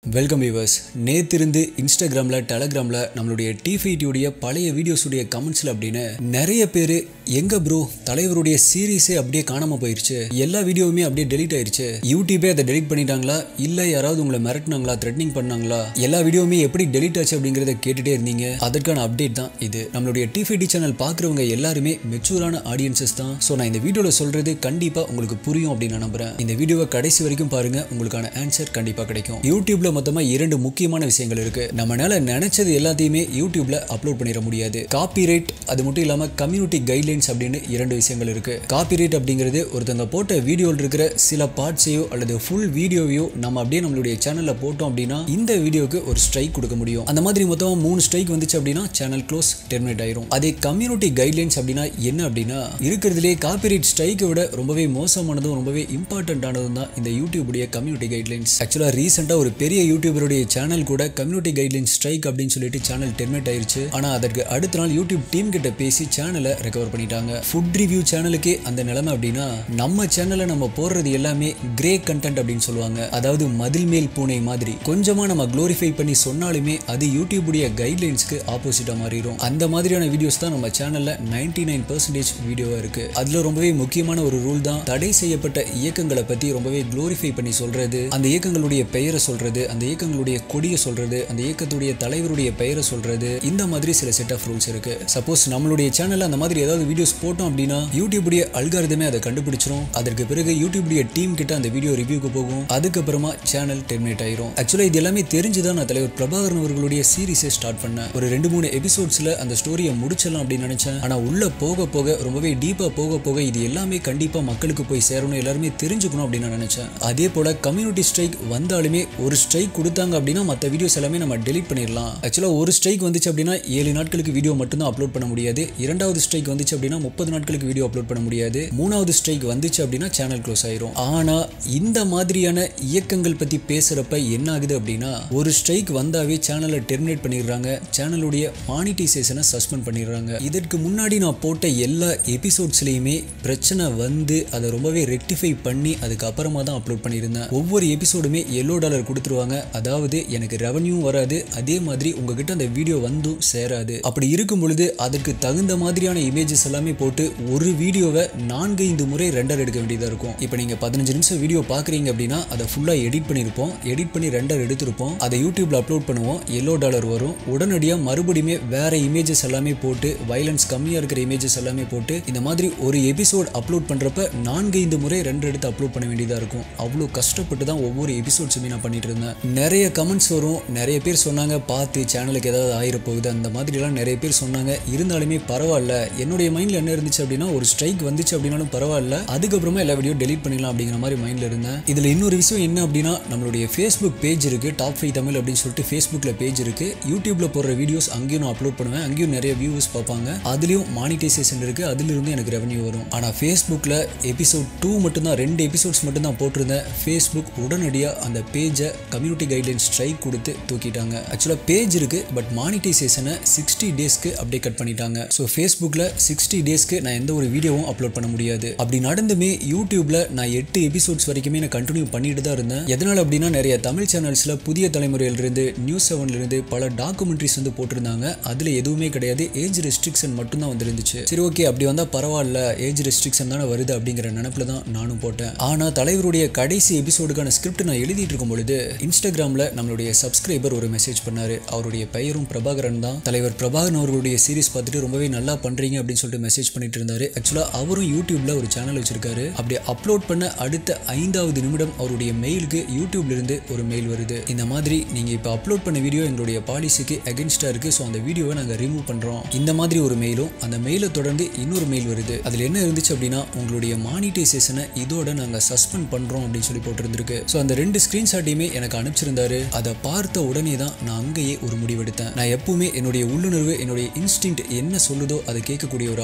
welcome viewers நேத்திருந்து இன்ஸ்டாகிராமில் டெலகிராமில் நம்மளுடைய டிஃபைட்டியுடைய பழைய வீடியோஸுடைய கமெண்ட்ஸில் அப்படின்னு நிறைய பேர் எங்க ப்ரோ தலைவருடைய சீரீஸே அப்படியே காணாமல் போயிருச்சு எல்லா வீடியோவுமே அப்படியே டெலீட் ஆயிருச்சு யூடியூபே அதை டெலீட் பண்ணிட்டாங்களா இல்லை யாராவது உங்களை மிரட்டினாங்களா த்ரெட்னிங் பண்ணாங்களா எல்லா வீடியோவுமே எப்படி டெலீட் ஆச்சு அப்படிங்கிறத கேட்டுட்டே இருந்தீங்க அதற்கான அப்டேட் தான் இது நம்மளுடைய டிஃபைட்டி சேனல் பார்க்குறவங்க எல்லாருமே மெச்சூரான ஆடியன்சஸ் தான் ஸோ நான் இந்த வீடியோவில் சொல்றது கண்டிப்பாக உங்களுக்கு புரியும் அப்படின்னு நான் நம்புறேன் இந்த வீடியோவை கடைசி வரைக்கும் பாருங்க உங்களுக்கான ஆன்சர் கண்டிப்பாக கிடைக்கும் யூடியூப்ல மொத்தமா இரண்டு முக்கியமான விஷயங்கள் இருக்கு நம்மளால நினைச்சது எல்லாத்தையுமே யூடியூப்ல அப்லோட் பண்ணிட முடியாது காப்பிரைட் அது மட்டும் இல்லாம கம்யூனிட்டி கைட்லைன்ஸ் அப்படின்னு இரண்டு விஷயங்கள் இருக்கு காப்பிரைட் அப்படிங்கிறது ஒருத்தங்க போட்ட வீடியோவில் இருக்கிற சில பார்ட்ஸையோ அல்லது ஃபுல் வீடியோவையோ நம்ம அப்படியே நம்மளுடைய சேனல்ல போட்டோம் அப்படின்னா இந்த வீடியோக்கு ஒரு ஸ்ட்ரைக் கொடுக்க முடியும் அந்த மாதிரி மொத்தமா மூணு ஸ்ட்ரைக் வந்துச்சு அப்படின்னா சேனல் க்ளோஸ் டெர்மினேட் ஆயிரும் அதே கம்யூனிட்டி கைட்லைன்ஸ் அப்படின்னா என்ன அப்படின்னா இருக்கிறதுலே காப்பிரைட் ஸ்ட்ரைக்கை விட ரொம்பவே மோசமானதும் ரொம்பவே இம்பார்ட்டன்டானதும் தான் இந்த யூடியூபுடைய கம்யூனிட்டி கைட்லைன்ஸ் ஆக்சுவலாக ரீசெண்டாக ஒரு பெரிய யூடியூபருடைய சேனல் கூட கம்யூனிட்டி கைட்லைன்ஸ் ஸ்ட்ரைக் அப்படின்னு சொல்லிட்டு சேனல் டெர்மினேட் ஆயிருச்சு ஆனால் அதற்கு அடுத்த நாள் யூடியூப் டீம் கிட்ட பேசி சேனலை ரெக்கவர் பண்ணிட்டாங்க ஃபுட் ரிவ்யூ சேனலுக்கே அந்த நிலைமை அப்படின்னா நம்ம சேனலை நம்ம போடுறது எல்லாமே கிரே கண்டென்ட் அப்படின்னு சொல்லுவாங்க அதாவது மதில் மேல் பூனை மாதிரி கொஞ்சமா நம்ம க்ளோரிஃபை பண்ணி சொன்னாலுமே அது யூடியூபுடைய கைட்லைன்ஸ்க்கு ஆப்போசிட்டா மாறிடும் அந்த மாதிரியான வீடியோஸ் தான் நம்ம சேனல்ல நைன்டி நைன் பர்சன்டேஜ் வீடியோவா இருக்கு அதுல ரொம்பவே முக்கியமான ஒரு ரூல் தான் தடை செய்யப்பட்ட இயக்கங்களை பத்தி ரொம்பவே க்ளோரிஃபை பண்ணி சொல்றது அந்த இயக்கங்களுடைய பெயரை சொல்றது அந்த இயக்கங்களுடைய கொடியை சொல்றது அந்த இயக்கத்துடைய தலைவருடைய பெயரை சொல்றது இந்த மாதிரி சில செட் ஆஃப் ரூல்ஸ் இருக்கு சப்போஸ் நம்மளுடைய சேனல்ல அந்த மாதிரி ஏதாவது வீடியோஸ் போட்டோம் அப்படின்னா யூடியூபுடைய அல்காரிதமே அதை கண்டுபிடிச்சிரும் அதற்கு பிறகு யூடியூபுடைய டீம் கிட்ட அந்த வீடியோ ரிவ்யூக்கு போகும் அதுக்கப்புறமா சேனல் டெர்மினேட் ஆயிரும் ஆக்சுவலா இது எல்லாமே தெரிஞ்சுதான் நான் தலைவர் பிரபாகரன் அவர்களுடைய சீரிஸை ஸ்டார்ட் பண்ணேன் ஒரு ரெண்டு மூணு எபிசோட்ஸ்ல அந்த ஸ்டோரியை முடிச்சிடலாம் அப்படின்னு நினைச்சேன் ஆனா உள்ள போக போக ரொம்பவே டீப்பா போக போக இது எல்லாமே கண்டிப்பா மக்களுக்கு போய் சேரணும் எல்லாருமே தெரிஞ்சுக்கணும் அப்படின்னு நான் நினைச்சேன் அதே போல கம்யூனிட்டி ஸ்ட்ரைக் வந்தாலுமே ஒரு ஸ்ட்ரைக் கொடுத்தாங்க அப்படின்னா மற்ற வீடியோஸ் எல்லாமே நம்ம டெலிட் பண்ணிடலாம் ஆக்சுவலா ஒரு ஸ்ட்ரைக் வந்துச்சு அப்படின்னா ஏழு நாட்களுக்கு வீடியோ மட்டும் தான் அப்லோட் பண்ண முடியாது இரண்டாவது ஸ்ட்ரைக் வந்துச்சு அப்படின்னா முப்பது நாட்களுக்கு வீடியோ அப்லோட் பண்ண முடியாது மூணாவது ஸ்ட்ரைக் வந்துச்சு அப்படின்னா சேனல் க்ளோஸ் ஆயிரும் ஆனா இந்த மாதிரியான இயக்கங்கள் பத்தி பேசுறப்ப என்ன ஆகுது அப்படின்னா ஒரு ஸ்ட்ரைக் வந்தாவே சேனலை டெர்மினேட் பண்ணிடுறாங்க சேனலுடைய மானிட்டைசேஷனை சஸ்பெண்ட் பண்ணிடுறாங்க இதற்கு முன்னாடி நான் போட்ட எல்லா எபிசோட்ஸ்லையுமே பிரச்சனை வந்து அதை ரொம்பவே ரெக்டிஃபை பண்ணி அதுக்கப்புறமா தான் அப்லோட் பண்ணியிருந்தேன் ஒவ்வொரு எபிசோடுமே எல்லோ டாலர் கொடுத்துருவாங்க அதாவது எனக்கு ரெவன்யூ வராது அதே மாதிரி உங்ககிட்ட அந்த வீடியோ வந்தும் சேராது அப்படி இருக்கும் பொழுது அதற்கு தகுந்த மாதிரியான இமேஜஸ் எல்லாமே போட்டு ஒரு வீடியோவை நான்கு ஐந்து முறை ரெண்டர் எடுக்க வேண்டியதாக இருக்கும் இப்போ நீங்கள் பதினஞ்சு நிமிஷம் வீடியோ பார்க்குறீங்க அப்படின்னா அதை ஃபுல்லாக எடிட் பண்ணியிருப்போம் எடிட் பண்ணி ரெண்டர் எடுத்திருப்போம் அதை யூடியூப்ல அப்லோட் பண்ணுவோம் எல்லோ டாலர் வரும் உடனடியாக மறுபடியுமே வேற இமேஜஸ் எல்லாமே போட்டு வைலன்ஸ் கம்மியாக இருக்கிற இமேஜஸ் எல்லாமே போட்டு இந்த மாதிரி ஒரு எபிசோட் அப்லோட் பண்ணுறப்ப நான்கு ஐந்து முறை ரெண்டு எடுத்து அப்லோட் பண்ண வேண்டியதாக இருக்கும் அவ்வளோ கஷ்டப்பட்டு தான் ஒவ்வொரு எபிசோட்ஸுமே நான் பண்ணிட்டு இருந்தேன் நிறைய கமெண்ட்ஸ் வரும் நிறைய பேர் சொன்னாங்க பார்த்து சேனலுக்கு ஏதாவது ஆயிர போகுது அந்த மாதிரிலாம் நிறைய பேர் சொன்னாங்க இருந்தாலுமே பரவாயில்ல என்னுடைய மைண்டில் என்ன இருந்துச்சு அப்படின்னா ஒரு ஸ்ட்ரைக் வந்துச்சு அப்படின்னாலும் பரவாயில்ல அதுக்கப்புறமா எல்லா வீடியோ டெலிட் பண்ணிடலாம் அப்படிங்கிற மாதிரி மைண்டில் இருந்தேன் இதில் இன்னொரு விஷயம் என்ன அப்படின்னா நம்மளுடைய ஃபேஸ்புக் பேஜ் இருக்கு டாப் ஃபைவ் தமிழ் அப்படின்னு சொல்லிட்டு ஃபேஸ்புக்கில் பேஜ் இருக்கு யூடியூப்ல போடுற வீடியோஸ் அங்கேயும் நான் அப்லோட் பண்ணுவேன் அங்கேயும் நிறைய வியூவர்ஸ் பார்ப்பாங்க அதுலேயும் மானிட்டைசேஷன் இருக்கு அதிலிருந்து எனக்கு ரெவன்யூ வரும் ஆனால் ஃபேஸ்புக்கில் எபிசோட் டூ மட்டும்தான் ரெண்டு எபிசோட்ஸ் மட்டும் தான் போட்டிருந்தேன் ஃபேஸ்புக் உடனடியாக அந்த பேஜை கம்யூனிட்டி கைட்லைன் ஸ்ட்ரைக் கொடுத்து தூக்கிட்டாங்க ஆக்சுவலாக பேஜ் இருக்கு பட் மானிட்டைசேஷனை சிக்ஸ்டி டேஸ்க்கு அப்படியே கட் பண்ணிட்டாங்க ஸோ ஃபேஸ்புக்கில் சிக்ஸ்டி டேஸ்க்கு நான் எந்த ஒரு வீடியோவும் அப்லோட் பண்ண முடியாது அப்படி நடந்துமே யூடியூப்ல நான் எட்டு எபிசோட்ஸ் வரைக்குமே நான் கண்டினியூ பண்ணிட்டு தான் இருந்தேன் எதனால் அப்படின்னா நிறைய தமிழ் சேனல்ஸில் புதிய தலைமுறையிலிருந்து நியூஸ் செவன்லேருந்து பல டாக்குமெண்ட்ரிஸ் வந்து போட்டிருந்தாங்க அதில் எதுவுமே கிடையாது ஏஜ் ரெஸ்ட்ரிக்ஷன் மட்டும்தான் வந்துருந்துச்சு சரி ஓகே அப்படி வந்தால் பரவாயில்ல ஏஜ் ரெஸ்ட்ரிக்ஷன் தானே வருது அப்படிங்கிற நினப்பில் தான் நானும் போட்டேன் ஆனால் தலைவருடைய கடைசி எபிசோடுக்கான ஸ்கிரிப்ட் நான் எழுதிட்டு இருக்கும் பொழுது இன்ஸ்டாகிராமில் நம்மளுடைய சப்ஸ்கிரைபர் ஒரு மெசேஜ் பண்ணாரு அவருடைய பெயரும் பிரபாகரன் தான் தலைவர் பிரபாகரன் அவர்களுடைய சீரிஸ் பார்த்துட்டு ரொம்பவே நல்லா பண்றீங்க அப்படின்னு சொல்லிட்டு மெசேஜ் பண்ணிட்டு இருந்தாரு ஆக்சுவலாக அவரும் யூடியூப்ல ஒரு சேனல் வச்சிருக்காரு அப்படி அப்லோட் பண்ண அடுத்த ஐந்தாவது நிமிடம் அவருடைய மெயிலுக்கு யூடியூப்ல இருந்து ஒரு மெயில் வருது இந்த மாதிரி நீங்க இப்போ அப்லோட் பண்ண வீடியோ எங்களுடைய பாலிசிக்கு அகென்ஸ்டா இருக்கு ஸோ அந்த வீடியோவை நாங்கள் ரிமூவ் பண்றோம் இந்த மாதிரி ஒரு மெயிலும் அந்த மெயிலை தொடர்ந்து இன்னொரு மெயில் வருது அதில் என்ன இருந்துச்சு அப்படின்னா உங்களுடைய மானிட்டைசேஷனை இதோட நாங்கள் சஸ்பெண்ட் பண்றோம் அப்படின்னு சொல்லி போட்டிருந்திருக்கு ஸோ அந்த ரெண்டு ஸ்கிரீன்ஷாட்டையுமே எனக்கு அனுப்பிச்சிருந்தாரு அதை பார்த்த உடனே தான் நான் அங்கேயே ஒரு முடிவெடுத்தேன் நான் எப்பவுமே என்னுடைய உள்ளுணர்வு என்னுடைய இன்ஸ்டிங்க்ட் என்ன சொல்லுதோ அதை கேட்கக்கூடிய ஒரு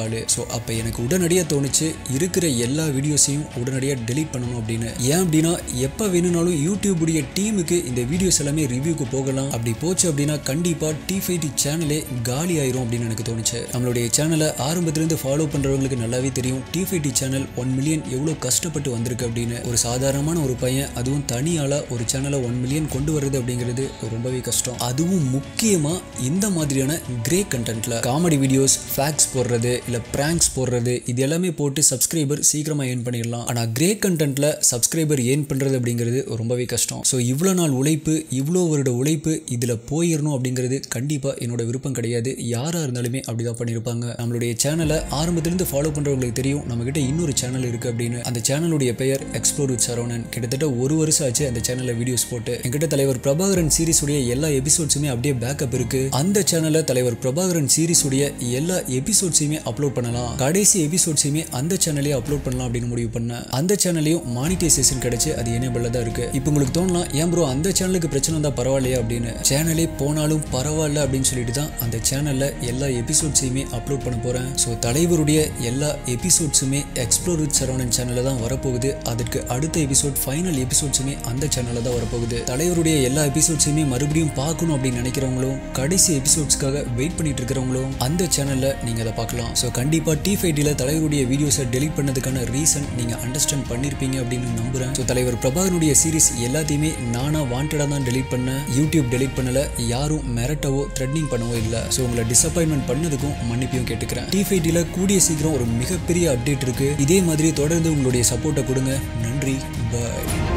ஆளு ஸோ அப்போ எனக்கு உடனடியாக தோணுச்சு இருக்கிற எல்லா வீடியோஸையும் உடனடியாக டெலீட் பண்ணணும் அப்படின்னு ஏன் அப்படின்னா எப்போ வேணும்னாலும் யூடியூபுடைய டீமுக்கு இந்த வீடியோஸ் எல்லாமே ரிவ்யூக்கு போகலாம் அப்படி போச்சு அப்படின்னா கண்டிப்பாக டி ஃபைவ் டி சேனலே காலி ஆயிரும் அப்படின்னு எனக்கு தோணுச்சு நம்மளுடைய சேனலை ஆரம்பத்திலிருந்து ஃபாலோ பண்ணுறவங்களுக்கு நல்லாவே தெரியும் T five T channel one million எவ்வளோ கஷ்டப்பட்டு வந்திருக்கு அப்படின்னு ஒரு சாதாரணமான ஒரு பையன் அதுவும் தனியால ஒரு சேனலை ஒன் மில்லியன் கொண்டு வர்றது அப்படிங்கிறது ரொம்பவே கஷ்டம் அதுவும் முக்கியமாக இந்த மாதிரியான கிரே கண்டென்ட்ல காமெடி வீடியோஸ் ஃபேக்ஸ் போடுறது இல்லை பிராங்க்ஸ் போடுறது இது எல்லாமே போட்டு சப்ஸ்கிரைபர் சீக்கிரமாக ஏர்ன் பண்ணிடலாம் ஆனால் கிரே கண்டென்ட்ல சப்ஸ்கிரைபர் ஏர்ன் பண்ணுறது அப்படிங்கிறது ரொம்பவே கஷ்டம் ஸோ இவ்வளோ நாள் உழைப்பு இவ்வளோ வருட உழைப்பு இதில் போயிடணும் அப்படிங்கிறது கண்டிப்பாக என்னோட விருப்பம் கிடையாது யாராக இருந்தாலுமே அப்படி தான் பண்ணியிருப்பாங்க நம்மளுடைய சேனலை ஆரம்பத்திலிருந்து ஃபாலோ பண்ணுறவங்களுக்கு தெரியும் நம்மக்கிட்ட இன்னொரு சேனல் இருக்குது அப்படின்னு அந்த சேனலுடைய பெயர் எக்ஸ்ப்ளோர் வித் சரவணன் கிட்டத்தட்ட ஒரு வருஷம் ஆச்சு அந்த சேனலில் வீடியோஸ் போட்டு என்கிட்ட தலைவர் பிரபாகரன் சீரிஸ் உடைய எல்லா எபிசோட்ஸுமே அப்படியே பேக்கப் இருக்கு அந்த சேனலில் தலைவர் பிரபாகரன் சீரிஸ் உடைய எல்லா எபிசோட்ஸையுமே அப்லோட் பண்ணலாம் கடைசி எபிசோட்ஸையுமே அந்த சேனலே அப்லோட் பண்ணலாம் அப்படின்னு முடிவு பண்ணேன் அந்த சேனலையும் மானிட்டைசேஷன் கிடைச்சு அது எனேபிள் தான் இருக்கு இப்போ உங்களுக்கு தோணலாம் ஏன் ப்ரோ அந்த சேனலுக்கு பிரச்சனை வந்தால் பரவாயில்லையா அப்படின்னு சேனலே போனாலும் பரவாயில்ல அப்படின்னு சொல்லிட்டு தான் அந்த சேனலில் எல்லா எபிசோட்ஸையுமே அப்லோட் பண்ண போகிறேன் ஸோ தலைவருடைய எல்லா எபிசோட்ஸுமே எக்ஸ்ப்ளோர் வித் சரவணன் சேனலில் தான் வரப்போகுது அதற்கு அடுத்த எபிசோட் ஃபைனல் எபிசோட்ஸுமே அந்த சேனலில் தான் வரப்போகுது தலைவருடைய எல்லா எபிசோட்ஸையுமே மறுபடியும் பார்க்கணும் அப்படின்னு நினைக்கிறவங்களும் கடைசி எபிசோட்ஸ்க்காக வெயிட் பண்ணிட்டு இருக்கிறவங்களும் அந்த சேனலில் நீங்கள் அதை பார்க்கலாம் ஸோ கண்டிப்பாக டி ஃபைட்டியில் தலைவருடைய வீடியோஸை டெலிட் பண்ணதுக்கான ரீசன் நீங்கள் அண்டர்ஸ்டாண்ட் பண்ணியிருப்பீங்க அப்படின்னு நம்புகிறேன் ஸோ தலைவர் பிரபாகரனுடைய சீரிஸ் எல்லாத்தையுமே நானாக வாண்டடாக தான் டெலிட் பண்ணேன் யூடியூப் டெலிட் பண்ணல யாரும் மிரட்டவோ த்ரெட்னிங் பண்ணவோ இல்லை ஸோ உங்களை டிசப்பாயின்மெண்ட் பண்ணதுக்கும் மன்னிப்பையும் கேட்டுக்கிறேன் டி ஃபைட்டியில் கூடிய சீக்கிரம் ஒரு மிகப்பெரிய அப்டேட் இருக்கு இதே மாதிரி தொடர்ந்து உங்களுடைய சப்போர்ட்டை கொடுங்க நன்றி பாய்